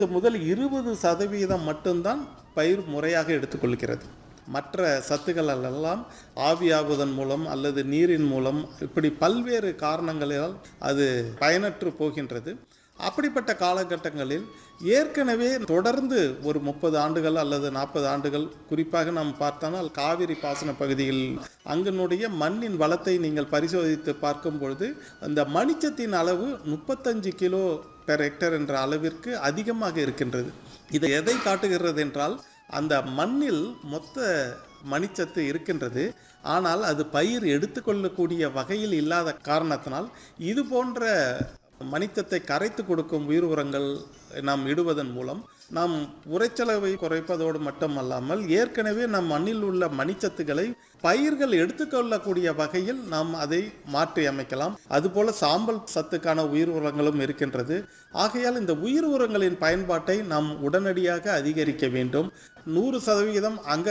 முதல் இருபது சதவீதம் மட்டும்தான் பயிர் முறையாக எடுத்துக்கொள்கிறது மற்ற சத்துக்கள் எல்லாம் ஆவியாகுவதன் மூலம் அல்லது நீரின் மூலம் இப்படி பல்வேறு காரணங்களால் அது பயனற்று போகின்றது அப்படிப்பட்ட காலகட்டங்களில் ஏற்கனவே தொடர்ந்து ஒரு முப்பது ஆண்டுகள் அல்லது நாற்பது ஆண்டுகள் குறிப்பாக நாம் பார்த்தோம்னால் காவிரி பாசன பகுதியில் அங்கனுடைய மண்ணின் வளத்தை நீங்கள் பரிசோதித்து பார்க்கும் பொழுது அந்த மணிச்சத்தின் அளவு முப்பத்தஞ்சு கிலோ பெர் ஹெக்டர் என்ற அளவிற்கு அதிகமாக இருக்கின்றது இது எதை காட்டுகிறது என்றால் அந்த மண்ணில் மொத்த மணிச்சத்து இருக்கின்றது ஆனால் அது பயிர் எடுத்துக்கொள்ளக்கூடிய வகையில் இல்லாத காரணத்தினால் இது போன்ற மணிச்சத்தை கரைத்து கொடுக்கும் உயிர் உரங்கள் நாம் இடுவதன் மூலம் நாம் உரைச்செலவை குறைப்பதோடு மட்டுமல்லாமல் ஏற்கனவே நம் மண்ணில் உள்ள மணிச்சத்துக்களை பயிர்கள் எடுத்துக்கொள்ளக்கூடிய வகையில் நாம் அதை மாற்றி அமைக்கலாம் அதுபோல சாம்பல் சத்துக்கான உயிர் உரங்களும் இருக்கின்றது ஆகையால் இந்த உயிர் உரங்களின் பயன்பாட்டை நாம் உடனடியாக அதிகரிக்க வேண்டும் நூறு சதவிகிதம் அங்க